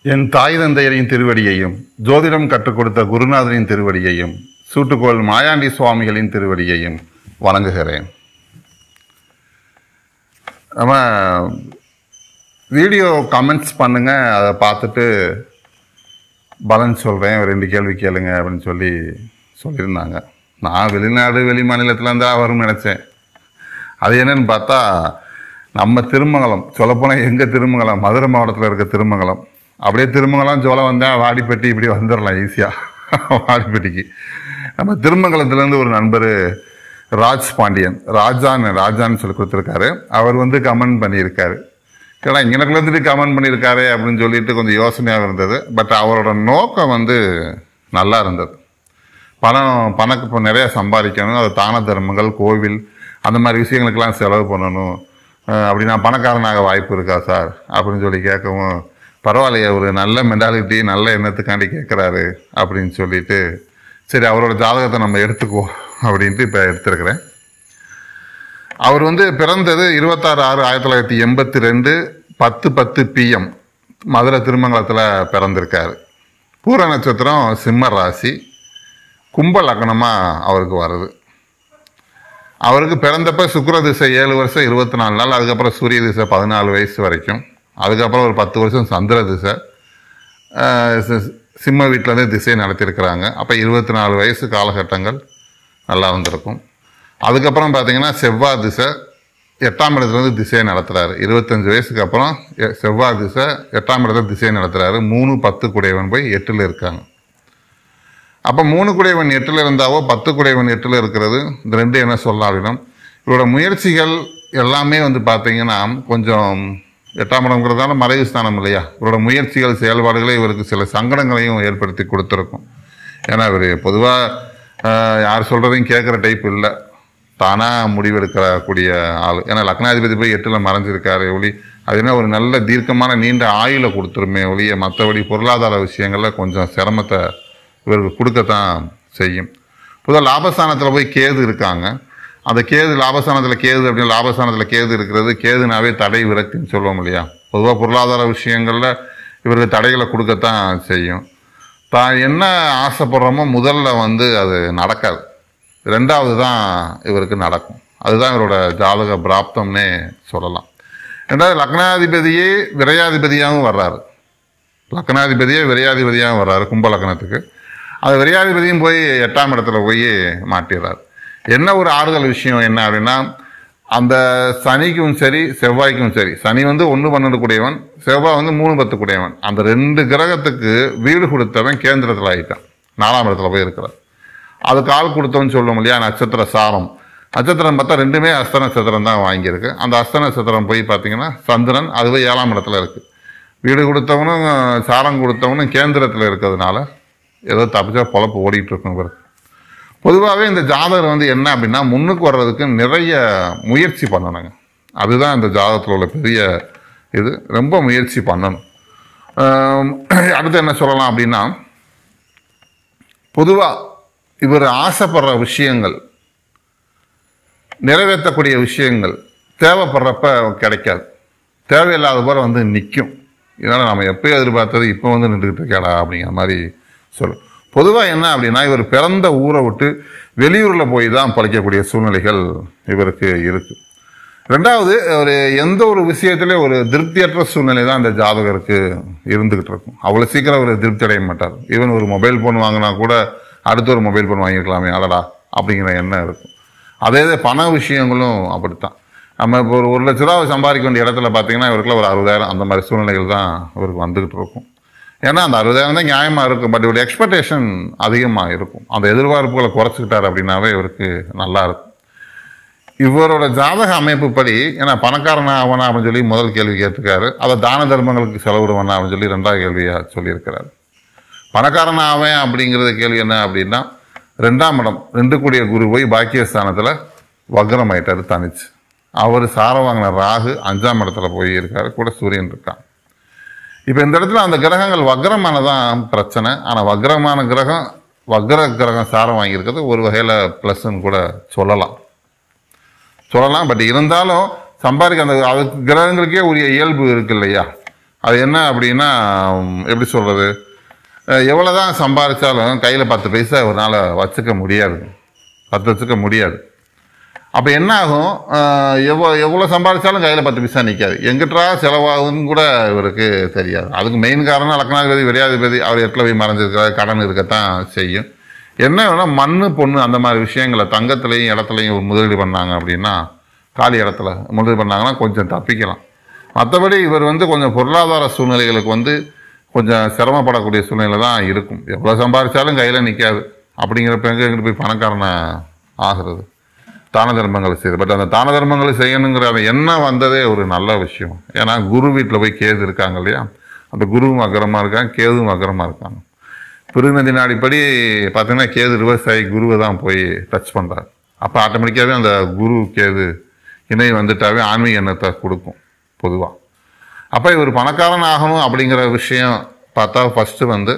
என் தாய் தந்தையரின் திருவடியையும் ஜோதிடம் கற்றுக் கொடுத்த குருநாதரின் திருவடியையும் சூட்டுக்கோள் மாயாண்டி சுவாமிகளின் திருவடியையும் வணங்குகிறேன் நம்ம வீடியோ கமெண்ட்ஸ் பண்ணுங்க அதை பார்த்துட்டு பலன் சொல்கிறேன் ரெண்டு கேள்வி கேளுங்க அப்படின்னு சொல்லி சொல்லியிருந்தாங்க நான் வெளிநாடு வெளி மாநிலத்தில் தான் வரும்னு நினச்சேன் அது என்னன்னு பார்த்தா நம்ம திருமங்கலம் சொல்லப்போனால் எங்கள் திருமங்கலம் மதுரை மாவட்டத்தில் இருக்க திருமங்கலம் அப்படியே திருமங்கலம் சோளம் வந்தால் வாடிப்பட்டி இப்படி வந்துடலாம் ஈஸியாக வாடிப்பட்டிக்கு நம்ம திருமங்கலத்துலேருந்து ஒரு நண்பர் ராஜ் பாண்டியன் ராஜான்னு ராஜான்னு சொல்லி கொடுத்துருக்காரு அவர் வந்து கமெண்ட் பண்ணியிருக்காரு ஏன்னா இங்கனக்குள்ள இருந்துட்டு கமெண்ட் பண்ணியிருக்காரு அப்படின்னு சொல்லிட்டு கொஞ்சம் யோசனையாக இருந்தது பட் அவரோட நோக்கம் வந்து நல்லா இருந்தது பணம் பணக்கு இப்போ நிறைய சம்பாதிக்கணும் அது தான தர்மங்கள் கோவில் அந்த மாதிரி விஷயங்களுக்கெல்லாம் செலவு பண்ணணும் அஹ் அப்படின்னா பணக்காரனாக வாய்ப்பு இருக்கா சார் அப்படின்னு சொல்லி கேட்கவும் பரவாயில்லையே ஒரு நல்ல மென்டாலிட்டி நல்ல எண்ணத்துக்காண்டி கேட்குறாரு அப்படின்னு சொல்லிட்டு சரி அவரோட ஜாதகத்தை நம்ம எடுத்துக்குவோம் அப்படின்ட்டு இப்போ எடுத்திருக்கிறேன் அவர் வந்து பிறந்தது இருபத்தாறு ஆறு ஆயிரத்தி தொள்ளாயிரத்தி எண்பத்தி ரெண்டு பத்து பத்து பிஎம் மதுரை திருமங்கலத்தில் பிறந்திருக்காரு பூர நட்சத்திரம் சிம்ம ராசி கும்ப லக்னமாக அவருக்கு வருது அவருக்கு பிறந்தப்ப சுக்கிர திசை ஏழு வருஷம் இருபத்தி நாலு நாள் அதுக்கப்புறம் சூரிய திசை பதினாலு வயசு வரைக்கும் அதுக்கப்புறம் ஒரு பத்து வருஷம் சந்திர திசை ஆஹ் சி- சிம்ம வீட்டிலேருந்து திசை நடத்தியிருக்கிறாங்க அப்போ இருபத்தி நாலு வயசு காலகட்டங்கள் நல்லா வந்திருக்கும் அதுக்கப்புறம் பார்த்தீங்கன்னா செவ்வாய் திசை எட்டாம் இடத்துலேருந்து திசையை நடத்துகிறாரு இருபத்தஞ்சு வயசுக்கு அப்புறம் எ- செவ்வாய் திசை எட்டாம் இடத்துல திசையை நடத்துகிறாரு மூணு பத்து குடையவன் போய் எட்டில் இருக்காங்க அப்போ மூணு குடையவன் எட்டில் இருந்தாவோ பத்து குடையவன் எட்டில் இருக்கிறது இந்த ரெண்டு என்ன சொல்லலாம் அப்படின்னா இவரோட முயற்சிகள் எல்லாமே வந்து பார்த்தீங்கன்னா கொஞ்சம் எட்டாம் இடம்ங்கிறதால மறைவு ஸ்தானம் இல்லையா இவரோட முயற்சிகள் செயல்பாடுகளே இவருக்கு சில சங்கடங்களையும் ஏற்படுத்தி கொடுத்துருக்கும் ஏன்னா இவர் பொதுவாக யார் சொல்கிறதையும் கேட்குற டைப் இல்லை தானாக முடிவெடுக்கிற கூடிய ஆள் ஏன்னா லக்னாதிபதி போய் எட்டில் மறைஞ்சிருக்காரு ஒளி அது என்ன ஒரு நல்ல தீர்க்கமான நீண்ட ஆயுளை கொடுத்துருமே ஒழிய மற்றபடி பொருளாதார விஷயங்களில் கொஞ்சம் சிரமத்தை இவருக்கு கொடுக்கத்தான் செய்யும் பொதுவாக லாபஸ்தானத்தில் போய் கேது இருக்காங்க அந்த கேது லாபஸ்தானத்தில் கேது அப்படின்னு லாபஸ்தானத்தில் கேது இருக்கிறது கேதுனாவே தடை விரக்தின்னு சொல்லுவோம் இல்லையா பொதுவாக பொருளாதார விஷயங்களில் இவருக்கு தடைகளை கொடுக்கத்தான் செய்யும் தான் என்ன ஆசைப்படுறோமோ முதல்ல வந்து அது நடக்காது ரெண்டாவது தான் இவருக்கு நடக்கும் அதுதான் இவரோட ஜாதக பிராப்தம்னே சொல்லலாம் ரெண்டாவது லக்னாதிபதியே விரையாதிபதியாகவும் வர்றாரு லக்னாதிபதியே விரையாதிபதியாகவும் வர்றாரு கும்ப லக்னத்துக்கு அந்த விரையாதிபதியும் போய் எட்டாம் இடத்துல போய் மாட்டிடுறாரு என்ன ஒரு ஆறுதல் விஷயம் என்ன அப்படின்னா அந்த சனிக்கும் சரி செவ்வாய்க்கும் சரி சனி வந்து ஒன்று பன்னெண்டு கூடியவன் செவ்வாய் வந்து மூணு பத்து கூடியவன் அந்த ரெண்டு கிரகத்துக்கு வீடு கொடுத்தவன் கேந்திரத்தில் ஆயிட்டான் நாலாம் இடத்துல போய் இருக்கிறார் அது கால் கொடுத்தவன் சொல்லுவோம் இல்லையா நட்சத்திர சாரம் நட்சத்திரம் பார்த்தா ரெண்டுமே அஸ்த நட்சத்திரம் தான் வாங்கியிருக்கு அந்த அஸ்த நட்சத்திரம் போய் பார்த்தீங்கன்னா சந்திரன் அதுவே ஏழாம் இடத்துல இருக்கு வீடு கொடுத்தவனும் சாரம் கொடுத்தவனும் கேந்திரத்தில் இருக்கிறதுனால ஏதோ தப்பிச்சா பொழப்பு ஓடிட்டு இருக்கும் இவருக்கு பொதுவாகவே இந்த ஜாதகர் வந்து என்ன அப்படின்னா முன்னுக்கு வர்றதுக்கு நிறைய முயற்சி பண்ணணுங்க அதுதான் இந்த ஜாதகத்தில் உள்ள பெரிய இது ரொம்ப முயற்சி பண்ணணும் ஆம், அடுத்து என்ன சொல்லலாம் அப்படின்னா பொதுவாக இவர் ஆசைப்படுற விஷயங்கள் நிறைவேற்றக்கூடிய விஷயங்கள் தேவைப்படுறப்ப கிடைக்காது தேவையில்லாத போல வந்து நிற்கும் இதனால் நம்ம எப்போ எதிர்பார்த்தது இப்போ வந்து நின்றுக்கிட்டு இருக்காடா அப்படிங்கிற மாதிரி சொல்லும் பொதுவாக என்ன அப்படின்னா இவர் பிறந்த ஊரை விட்டு வெளியூரில் போய் தான் பழிக்கக்கூடிய சூழ்நிலைகள் இவருக்கு இருக்கு ரெண்டாவது ஒரு எந்த ஒரு விஷயத்திலே ஒரு திருப்தியற்ற சூழ்நிலை தான் இந்த ஜாதகருக்கு இருந்துகிட்டு இருக்கும் அவ்வளோ சீக்கிரம் அவர் திருப்தி அடைய மாட்டார் ஈவன் ஒரு மொபைல் ஃபோன் வாங்கினா கூட அடுத்த ஒரு மொபைல் ஃபோன் வாங்கியிருக்கலாமே அடடா அப்படிங்கிற எண்ணம் இருக்கும் அதே இது பண விஷயங்களும் அப்படித்தான் நம்ம இப்போ ஒரு ஒரு லட்ச ரூபா சம்பாதிக்க வேண்டிய இடத்துல பார்த்தீங்கன்னா இவருக்குள்ள ஒரு அறுபதாயிரம் அந்த மாதிரி சூழ்நிலைகள் தான் இவருக்கு வந்துகிட்டு இருக்கும் ஏன்னா அந்த அறுபதாயிரம் தான் நியாயமாக இருக்கும் பட் இவருடைய எக்ஸ்பெக்டேஷன் அதிகமாக இருக்கும் அந்த எதிர்பார்ப்புகளை குறைச்சிக்கிட்டார் அப்படின்னாவே இவருக்கு நல்லா இருக்கும் இவரோட ஜாதக அமைப்புப்படி ஏன்னா பணக்காரனா அவனா அப்படின்னு சொல்லி முதல் கேள்வி கேட்டிருக்காரு அதை தான தர்மங்களுக்கு செலவிடுவானா அப்படின்னு சொல்லி ரெண்டாவது கேள்வியாக சொல்லியிருக்கிறாரு பணக்காரனா அவன் அப்படிங்கிறது கேள்வி என்ன அப்படின்னா ரெண்டாம் இடம் ரெண்டு கூடிய குரு போய் பாக்கியஸ்தானத்தில் வக்ரமாயிட்டாரு தனிச்சு அவர் சாரம் வாங்கின ராகு அஞ்சாம் இடத்துல போய் இருக்காரு கூட சூரியன் இருக்கான் இப்போ இந்த இடத்துல அந்த கிரகங்கள் வக்ரமானதான் பிரச்சனை ஆனால் வக்ரமான கிரகம் வக்ர கிரகம் சாரம் வாங்கியிருக்கிறது ஒரு வகையில் ப்ளஸ்ன்னு கூட சொல்லலாம் சொல்லலாம் பட் இருந்தாலும் சம்பாதிக்க அந்த அதுக்கு கிரகங்களுக்கே உரிய இயல்பு இருக்கு இல்லையா அது என்ன அப்படின்னா உம், எப்படி சொல்கிறது எவ்வளோதான் சம்பாதிச்சாலும் கையில் பத்து பைசா ஒரு நாள் வச்சுக்க முடியாது பத்து வச்சுக்க முடியாது அப்போ என்ன ஆகும் அஹ், எவ்வளோ எவ்வளோ சம்பாதிச்சாலும் கையில் பத்து பைசா நிற்காது எங்கிட்டா செலவாகுதுன்னு கூட இவருக்கு தெரியாது அதுக்கு மெயின் காரணம் லக்னாதிபதி விரையாதிபதி அவர் இடத்துல போய் மறைஞ்சிருக்காரு கடன் இருக்கத்தான் செய்யும் என்ன வேணால் மண் பொண்ணு அந்த மாதிரி விஷயங்களை தங்கத்துலேயும் இடத்துலையும் ஒரு முதலீடு பண்ணாங்க அப்படின்னா காலி இடத்துல முதலீடு பண்ணாங்கன்னா கொஞ்சம் தப்பிக்கலாம் மற்றபடி இவர் வந்து கொஞ்சம் பொருளாதார சூழ்நிலைகளுக்கு வந்து கொஞ்சம் சிரமப்படக்கூடிய சூழ்நிலை தான் இருக்கும் எவ்வளோ சம்பாதிச்சாலும் கையில் நிற்காது அப்படிங்கிறப்ப எங்கே எங்கிட்டு போய் பணக்காரனை ஆகிறது தான தர்மங்களை செய்யுது பட் அந்த தான தர்மங்களை செய்யணுங்கிற அந்த எண்ணம் வந்ததே ஒரு நல்ல விஷயம் ஏன்னா குரு வீட்டில் போய் கேது இருக்காங்க இல்லையா அந்த குருவும் அக்கரமாக இருக்காங்க கேதுவும் அக்கரமாக இருக்காங்க பிருநதி நாடிப்படி பார்த்தீங்கன்னா கேது ரிவர்ஸ் ஆகி குருவை தான் போய் டச் பண்ணுறாரு அப்போ ஆட்டோமேட்டிக்காகவே அந்த குரு கேது இணை வந்துட்டாவே ஆன்மீக எண்ணத்தை கொடுக்கும் பொதுவாக அப்போ இவர் பணக்காரன் ஆகணும் அப்படிங்கிற விஷயம் பார்த்தா ஃபஸ்ட்டு வந்து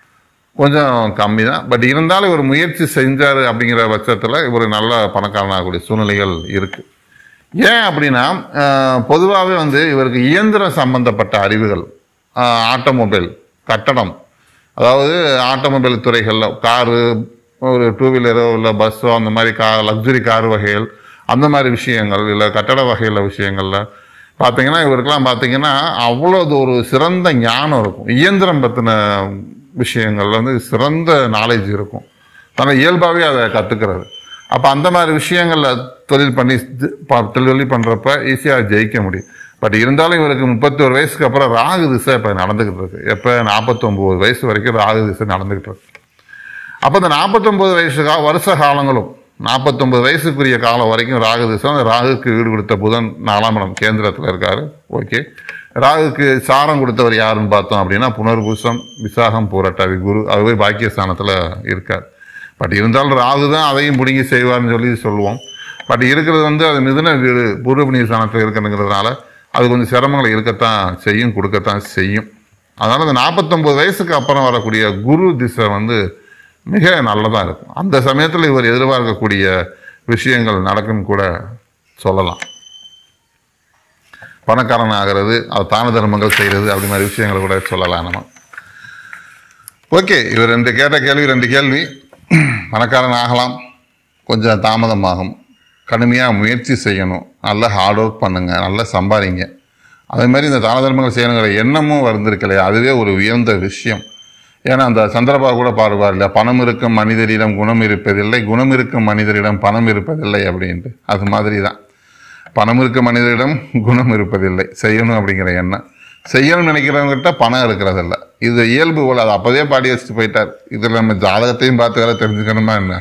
கொஞ்சம் கம்மி தான் பட் இருந்தாலும் இவர் முயற்சி செஞ்சார் அப்படிங்கிற பட்சத்தில் இவர் நல்ல பணக்காரனாகக்கூடிய சூழ்நிலைகள் இருக்குது ஏன் அப்படின்னா பொதுவாகவே வந்து இவருக்கு இயந்திரம் சம்பந்தப்பட்ட அறிவுகள் ஆட்டோமொபைல் கட்டடம் அதாவது ஆட்டோமொபைல் துறைகளில் காரு ஒரு டூ வீலரோ இல்லை பஸ்ஸோ அந்த மாதிரி கா லக்ஸுரி கார் வகைகள் அந்த மாதிரி விஷயங்கள் இல்லை கட்டட வகையில் விஷயங்களில் பார்த்தீங்கன்னா இவருக்கெல்லாம் பார்த்தீங்கன்னா அவ்வளோ ஒரு சிறந்த ஞானம் இருக்கும் இயந்திரம் பற்றின விஷயங்கள்ல வந்து சிறந்த நாலேஜ் இருக்கும் தன்னை இயல்பாகவே அதை கற்றுக்கிறது அப்போ அந்த மாதிரி விஷயங்களில் தொழில் பண்ணி ஜ- ப- தொழில் பண்ணுறப்ப ஈஸியாக ஜெயிக்க முடியும் பட் இருந்தாலும் இவருக்கு முப்பத்தோரு வயசுக்கு அப்புறம் ராகு திசை இப்போ நடந்துக்கிட்டு இருக்கு எப்போ நாற்பத்தொம்போது வயசு வரைக்கும் ராகு திசை நடந்துக்கிட்டு இருக்கு அப்போ இந்த நாற்பத்தொம்பது வயசு கா வருஷ காலங்களும் நாற்பத்தொம்பது வயசுக்குரிய காலம் வரைக்கும் ராகு திசை அந்த ராகுக்கு வீடு கொடுத்த புதன் நாலாம் இடம் கேந்திரத்தில் இருக்காரு ஓகே ராகுக்கு சாரம் கொடுத்தவர் யாருன்னு பார்த்தோம் அப்படின்னா புனர்பூசம் விசாகம் பூரட்டாவி குரு அது போய் பாக்கியஸ்தானத்தில் இருக்கார் பட் இருந்தாலும் ராகு தான் அதையும் பிடுங்கி செய்வார்னு சொல்லி சொல்லுவோம் பட் இருக்கிறது வந்து அது மிதுன வீடு பூர்வ புண்ணிய ஸ்தானத்தில் இருக்கிறதுனால அது கொஞ்சம் சிரமங்களை இருக்கத்தான் செய்யும் கொடுக்கத்தான் செய்யும் அதனால் இந்த நாற்பத்தொம்பது வயசுக்கு அப்புறம் வரக்கூடிய குரு திசை வந்து மிக நல்லதாக இருக்கும் அந்த சமயத்தில் இவர் எதிர்பார்க்கக்கூடிய விஷயங்கள் நடக்கும்னு கூட சொல்லலாம் பணக்காரன் ஆகிறது அது தான தர்மங்கள் செய்கிறது அப்படி மாதிரி விஷயங்களை கூட சொல்லலாம் நம்ம ஓகே இவர் ரெண்டு கேட்ட கேள்வி ரெண்டு கேள்வி பணக்காரன் ஆகலாம் கொஞ்சம் தாமதமாகும் கடுமையாக முயற்சி செய்யணும் நல்லா ஹார்ட் ஒர்க் பண்ணுங்க நல்லா சம்பாதிங்க அதே மாதிரி இந்த தான தர்மங்கள் செய்யணுங்கிற எண்ணமும் வந்திருக்கலையா அதுவே ஒரு உயர்ந்த விஷயம் ஏன்னா அந்த சந்திரபா கூட பாடுவார் இல்லையா பணம் இருக்கும் மனிதரிடம் குணம் இருப்பதில்லை குணம் இருக்கும் மனிதரிடம் பணம் இருப்பதில்லை அப்படின்ட்டு அது மாதிரி தான் பணம் இருக்க மனிதரிடம் குணம் இருப்பதில்லை செய்யணும் அப்படிங்கிற எண்ணம் செய்யணும்னு நினைக்கிறவங்ககிட்ட பணம் இருக்கிறதில்ல இது இயல்பு போல அது அப்போதே பாடி வச்சுட்டு போயிட்டார் இதில் நம்ம ஜாதகத்தையும் பார்த்து வேற தெரிஞ்சுக்கணுமா என்ன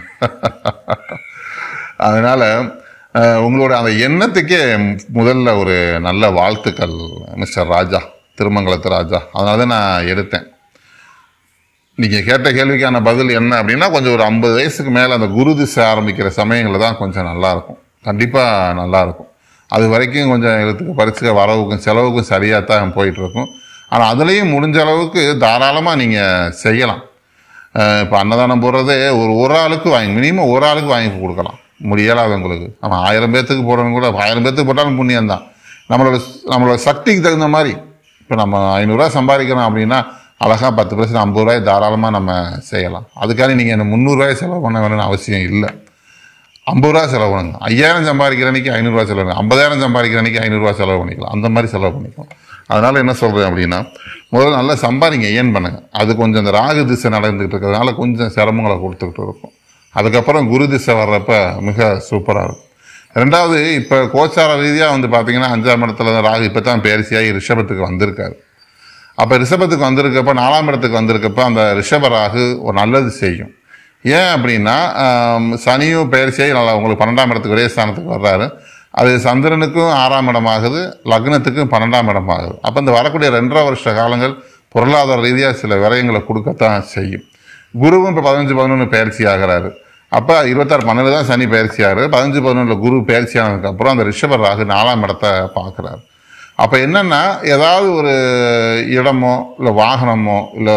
அதனால அஹ், உங்களோட அந்த எண்ணத்துக்கே முதல்ல ஒரு நல்ல வாழ்த்துக்கள் மிஸ்டர் ராஜா திருமங்கலத்து ராஜா அதனால தான் நான் எடுத்தேன் நீங்கள் கேட்ட கேள்விக்கான பதில் என்ன அப்படின்னா கொஞ்சம் ஒரு ஐம்பது வயசுக்கு மேலே அந்த குரு திசை ஆரம்பிக்கிற சமயங்களில் தான் கொஞ்சம் நல்லா இருக்கும் கண்டிப்பாக நல்லா இருக்கும் அது வரைக்கும் கொஞ்சம் எழுத்துக்கு பரிசுக்க வரவுக்கும் செலவுக்கும் சரியாக தான் போயிட்டு இருக்கும் ஆனால் அதுலேயும் முடிஞ்ச அளவுக்கு தாராளமாக நீங்கள் செய்யலாம் இப்போ அன்னதானம் போடுறதே ஒரு ஒரு ஆளுக்கு வாங்கி மினிமம் ஒரு ஆளுக்கு வாங்கி கொடுக்கலாம் முடியலாதவங்களுக்கு ஆமாம் ஆயிரம் பேர்த்துக்கு போடணும் கூட ஆயிரம் பேர்த்துக்கு போட்டாலும் புண்ணியம் தான் நம்மளோட நம்மளோட சக்திக்கு தகுந்த மாதிரி இப்போ நம்ம ஐநூறுரூவா சம்பாதிக்கிறோம் அப்படின்னா அழகாக பத்து பர்சன்ட் ஐம்பது ரூபாய் தாராளமாக நம்ம செய்யலாம் அதுக்காக நீங்கள் என்ன முந்நூறுரூவாய் செலவு பண்ண வேணும்னு அவசியம் இல்லை ஐம்பது ரூபா செலவு பண்ணுங்க ஐயாயிரம் சம்பாதிக்கிற அன்னைக்கு ஐநூறுரூவா செலவு பண்ணுங்க ஐம்பதாயிரம் சம்பாதிக்கிற அன்னைக்கு ஐநூறுரூவா செலவு பண்ணிக்கலாம் அந்த மாதிரி செலவு பண்ணிக்கலாம் அதனால் என்ன சொல்கிறேன் அப்படின்னா முதல்ல நல்லா சம்பாதிங்க ஏன் பண்ணுங்க அது கொஞ்சம் இந்த ராகு திசை நடந்துகிட்டு இருக்கிறதுனால கொஞ்சம் சிரமங்களை கொடுத்துக்கிட்டு இருக்கும் அதுக்கப்புறம் குரு திசை வர்றப்ப மிக சூப்பராக இருக்கும் ரெண்டாவது இப்போ கோச்சார ரீதியாக வந்து பார்த்தீங்கன்னா அஞ்சாம் இடத்துல தான் ராகு இப்போ தான் பேரிசியாகி ரிஷபத்துக்கு வந்திருக்காரு அப்போ ரிஷபத்துக்கு வந்திருக்கப்ப நாலாம் இடத்துக்கு வந்திருக்கப்ப அந்த ரிஷப ராகு ஒரு நல்லது செய்யும் ஏன் அப்படின்னா ஆம், சனியும் பயிற்சியாகி நல்லா உங்களுக்கு பன்னெண்டாம் இடத்துக்கு ஒரே ஸ்தானத்துக்கு வர்றாரு அது சந்திரனுக்கும் ஆறாம் இடமாகுது லக்னத்துக்கும் பன்னெண்டாம் இடமாகுது அப்போ இந்த வரக்கூடிய ரெண்டரை வருஷ காலங்கள் பொருளாதார ரீதியாக சில விரயங்களை கொடுக்கத்தான் செய்யும் குருவும் இப்போ பதினஞ்சு பதினொன்று பயிற்சி ஆகிறாரு அப்போ இருபத்தாறு பன்னெண்டு தான் சனி பயிற்சி ஆகிறாரு பதினஞ்சு பதினொன்றில் குரு பயிற்சி ஆனதுக்கப்புறம் அந்த ரிஷப ராகு நாலாம் இடத்தை பார்க்குறாரு அப்போ என்னன்னா ஏதாவது ஒரு இடமோ இல்லை வாகனமோ இல்லை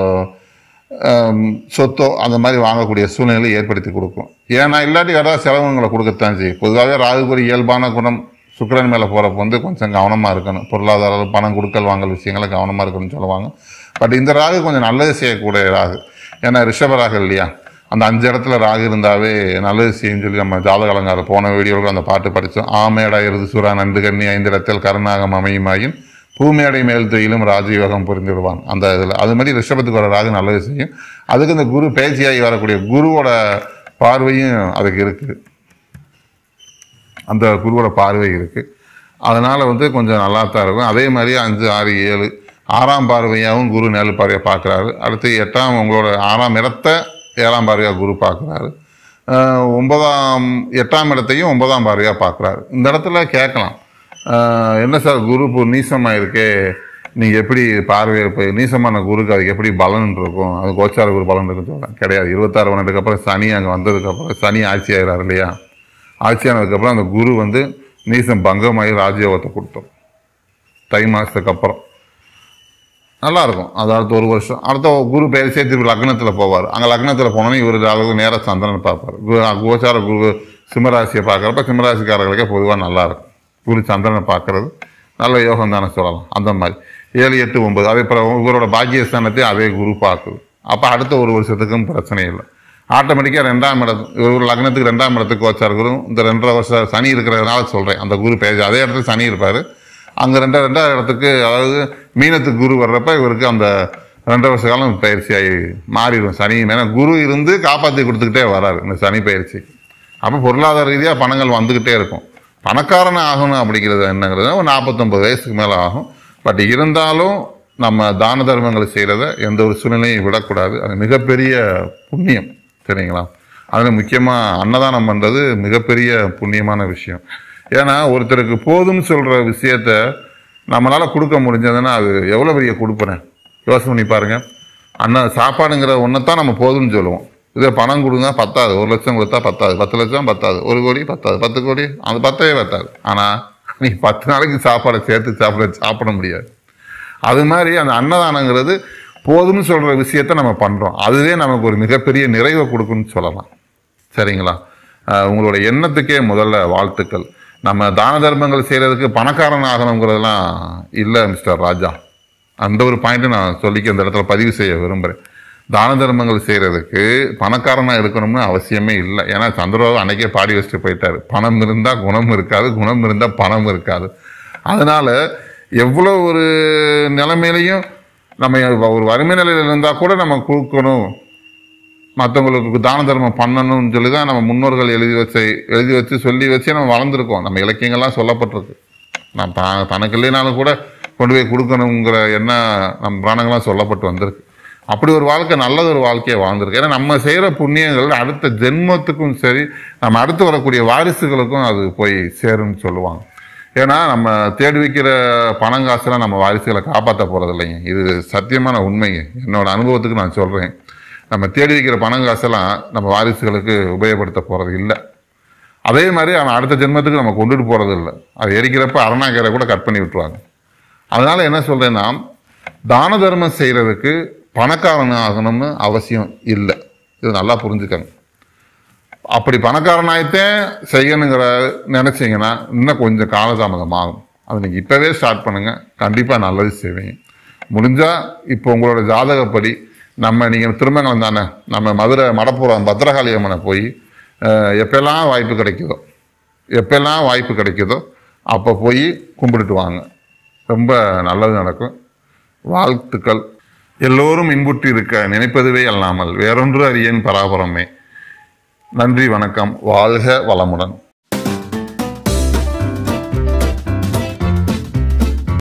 சொத்தோ அந்த மாதிரி வாங்கக்கூடிய சூழ்நிலையை ஏற்படுத்தி கொடுக்கும் ஏன்னா இல்லாட்டி ஏதாவது செலவுங்களை கொடுக்கத்தான் செய்யும் பொதுவாகவே ராகுபுரி இயல்பான குணம் சுக்கிரன் மேலே போகிறப்ப வந்து கொஞ்சம் கவனமாக இருக்கணும் பொருளாதார பணம் கொடுக்கல் வாங்கல் விஷயங்கள கவனமாக இருக்கணும்னு சொல்லுவாங்க பட் இந்த ராகு கொஞ்சம் நல்லது செய்யக்கூடிய ராகு ஏன்னா ரிஷப ராகு இல்லையா அந்த அஞ்சு இடத்துல ராகு இருந்தாவே நல்லது செய்யும் சொல்லி நம்ம ஜாதக அலங்காரம் போன வீடியோவில் அந்த பாட்டு படித்தோம் ஆமேடா இருது சுறா நண்டு கண்ணி ஐந்து இடத்தில் கருணாகம் அமையுமாயின் பூமேடை மேல் தொழிலும் ராஜயோகம் புரிந்துவிடுவான் அந்த இதில் அது மாதிரி ரிஷபத்துக்கு வர ராகு நல்லது செய்யும் அதுக்கு இந்த குரு பேச்சியாகி வரக்கூடிய குருவோட பார்வையும் அதுக்கு இருக்குது அந்த குருவோட பார்வை இருக்குது அதனால் வந்து கொஞ்சம் நல்லா தான் இருக்கும் அதே மாதிரி அஞ்சு ஆறு ஏழு ஆறாம் பார்வையாகவும் குரு நேரு பார்வையாக பார்க்குறாரு அடுத்து எட்டாம் உங்களோட ஆறாம் இடத்தை ஏழாம் பார்வையாக குரு பார்க்குறாரு அஹ் ஒன்பதாம் எட்டாம் இடத்தையும் ஒன்பதாம் பார்வையாக பார்க்குறாரு இந்த இடத்துல கேட்கலாம் அஹ் என்ன சார் குரு இப்போ நீசமாக இருக்கே நீங்கள் எப்படி பார்வை இப்போ நீசமான குருக்கு அதுக்கு எப்படி பலன் இருக்கும் அது கோச்சார குரு பலன் இருக்குன்னு சொல்கிறேன் கிடையாது இருபத்தாறு வருடத்துக்கு அப்புறம் சனி அங்கே வந்ததுக்கப்புறம் சனி ஆட்சி ஆகிறார் இல்லையா ஆட்சியானதுக்கப்புறம் அந்த குரு வந்து நீசம் பங்கமாகி ராஜயோகத்தை கொடுத்தோம் தை மாதத்துக்கு அப்புறம் நல்லா இருக்கும் அது அடுத்த ஒரு வருஷம் அடுத்த குரு பெயர் சேர்த்து லக்னத்தில் போவார் அங்கே லக்னத்தில் போனோன்னே இவர் அளவுக்கு நேராக சந்திரன் பார்ப்பார் கு- கோச்சார குரு சிம்மராசியை பார்க்குறப்ப சிம்மராசிக்காரர்களுக்கே பொதுவாக நல்லா இருக்கும் குரு சந்திரனை பார்க்கறது நல்ல யோகம் தானே சொல்லலாம் அந்த மாதிரி ஏழு எட்டு ஒன்பது அதே அப்புறம் இவரோட பாக்கியஸ்தானத்தையும் அதே குரு பார்க்குது அப்போ அடுத்த ஒரு வருஷத்துக்கும் பிரச்சனை இல்லை ஆட்டோமேட்டிக்காக ரெண்டாம் இடத்து ஒரு லக்னத்துக்கு ரெண்டாம் இடத்துக்கு கோச்சார் குரு இந்த ரெண்டரை வருஷம் சனி இருக்கிறதுனால சொல்கிறேன் அந்த குரு பேஜ் அதே இடத்துல சனி இருப்பார் அங்கே ரெண்டா ரெண்டாவது இடத்துக்கு அதாவது மீனத்துக்கு குரு வர்றப்ப இவருக்கு அந்த ரெண்டரை வருஷ காலம் பயிற்சியாகி மாறிடும் சனி ஏன்னா குரு இருந்து காப்பாற்றி கொடுத்துக்கிட்டே வராரு இந்த சனி பயிற்சி அப்போ பொருளாதார ரீதியாக பணங்கள் வந்துக்கிட்டே இருக்கும் பணக்காரன் ஆகணும் அப்படிங்கிறது என்னங்கிறது ஒரு நாற்பத்தொம்பது வயசுக்கு மேலே ஆகும் பட் இருந்தாலும் நம்ம தான தர்மங்கள் செய்கிறத எந்த ஒரு சூழ்நிலையும் விடக்கூடாது அது மிகப்பெரிய புண்ணியம் சரிங்களா அதில் முக்கியமாக அன்னதானம் பண்ணுறது மிகப்பெரிய புண்ணியமான விஷயம் ஏன்னா ஒருத்தருக்கு போதும்னு சொல்கிற விஷயத்த நம்மளால் கொடுக்க முடிஞ்சதுன்னா அது எவ்வளோ பெரிய கொடுப்பனேன் யோசனை பண்ணி பாருங்க அண்ணா சாப்பாடுங்கிற ஒன்றை தான் நம்ம போதும்னு சொல்லுவோம் இதே பணம் கொடுங்க பத்தாது ஒரு லட்சம் கொடுத்தா பத்தாது பத்து லட்சம் பத்தாது ஒரு கோடி பத்தாது பத்து கோடி அந்த பத்தவே பத்தாது ஆனால் நீ பத்து நாளைக்கு சாப்பாடை சேர்த்து சாப்பிட சாப்பிட முடியாது அது மாதிரி அந்த அன்னதானங்கிறது போதும்னு சொல்கிற விஷயத்த நம்ம பண்ணுறோம் அதுவே நமக்கு ஒரு மிகப்பெரிய நிறைவை கொடுக்குன்னு சொல்லலாம் சரிங்களா அஹ் உங்களோட எண்ணத்துக்கே முதல்ல வாழ்த்துக்கள் நம்ம தான தர்மங்கள் செய்கிறதுக்கு பணக்காரன் ஆகணுங்கிறதெல்லாம் இல்லை மிஸ்டர் ராஜா அந்த ஒரு பாயிண்ட்டை நான் சொல்லிக்க இந்த இடத்துல பதிவு செய்ய விரும்புகிறேன் தான தர்மங்கள் செய்கிறதுக்கு பணக்காரனாக இருக்கணும்னு அவசியமே இல்லை ஏன்னா சந்திரபாபு அன்னைக்கே பாடி வச்சுட்டு போயிட்டாரு பணம் இருந்தால் குணம் இருக்காது குணம் இருந்தால் பணம் இருக்காது அதனால எவ்வளோ ஒரு நிலைமையிலையும் நம்ம ஒரு வறுமை நிலையில் இருந்தால் கூட நம்ம கொடுக்கணும் மற்றவங்களுக்கு தான தர்மம் பண்ணணும்னு சொல்லி தான் நம்ம முன்னோர்கள் எழுதி வச்சு எழுதி வச்சு சொல்லி வச்சு நம்ம வளர்ந்துருக்கோம் நம்ம இலக்கியங்கள்லாம் சொல்லப்பட்டிருக்கு நான் தா தனக்கு இல்லைனாலும் கூட கொண்டு போய் கொடுக்கணுங்கிற எண்ணம் நம்ம புராணங்கள்லாம் சொல்லப்பட்டு வந்திருக்கு அப்படி ஒரு வாழ்க்கை நல்லது ஒரு வாழ்க்கையை வாழ்ந்திருக்கு ஏன்னா நம்ம செய்கிற புண்ணியங்கள் அடுத்த ஜென்மத்துக்கும் சரி நம்ம அடுத்து வரக்கூடிய வாரிசுகளுக்கும் அது போய் சேரும்னு சொல்லுவாங்க ஏன்னா நம்ம தேடி வைக்கிற பணம் காசுலாம் நம்ம வாரிசுகளை காப்பாற்ற போகிறது இல்லைங்க இது சத்தியமான உண்மைங்க என்னோட அனுபவத்துக்கு நான் சொல்கிறேன் நம்ம தேடி வைக்கிற பணம் காசெல்லாம் நம்ம வாரிசுகளுக்கு உபயோகப்படுத்த போகிறது இல்லை அதே மாதிரி அவன் அடுத்த ஜென்மத்துக்கு நம்ம கொண்டுட்டு போகிறது இல்லை அது எரிக்கிறப்ப அரணாக்கரை கூட கட் பண்ணி விட்டுருவாங்க அதனால என்ன சொல்றேன்னா தான தர்மம் செய்யறதுக்கு பணக்காரன் ஆகணும்னு அவசியம் இல்லை இது நல்லா புரிஞ்சுக்கங்க அப்படி பணக்காரனாயிட்டே செய்யணுங்கிற நினைச்சீங்கன்னா இன்னும் கொஞ்சம் காலதாமதம் ஆகும் அது நீங்கள் இப்போவே ஸ்டார்ட் பண்ணுங்க கண்டிப்பாக நல்லது செய்வீங்க முடிஞ்சா இப்போ உங்களோட ஜாதகப்படி நம்ம நீங்கள் திருமங்கலம் தானே நம்ம மதுரை மடப்புறம் பத்ரகாளி அம்மனை போய் அஹ், எப்பெல்லாம் வாய்ப்பு கிடைக்குதோ எப்பெல்லாம் வாய்ப்பு கிடைக்குதோ அப்போ போய் கும்பிட்டுட்டு வாங்க ரொம்ப நல்லது நடக்கும் வாழ்த்துக்கள் எல்லோரும் இன்புற்றி இருக்க நினைப்பதுவே அல்லாமல் வேறொன்று அறியேன் பராபரமே நன்றி வணக்கம் வாழ்க வளமுடன்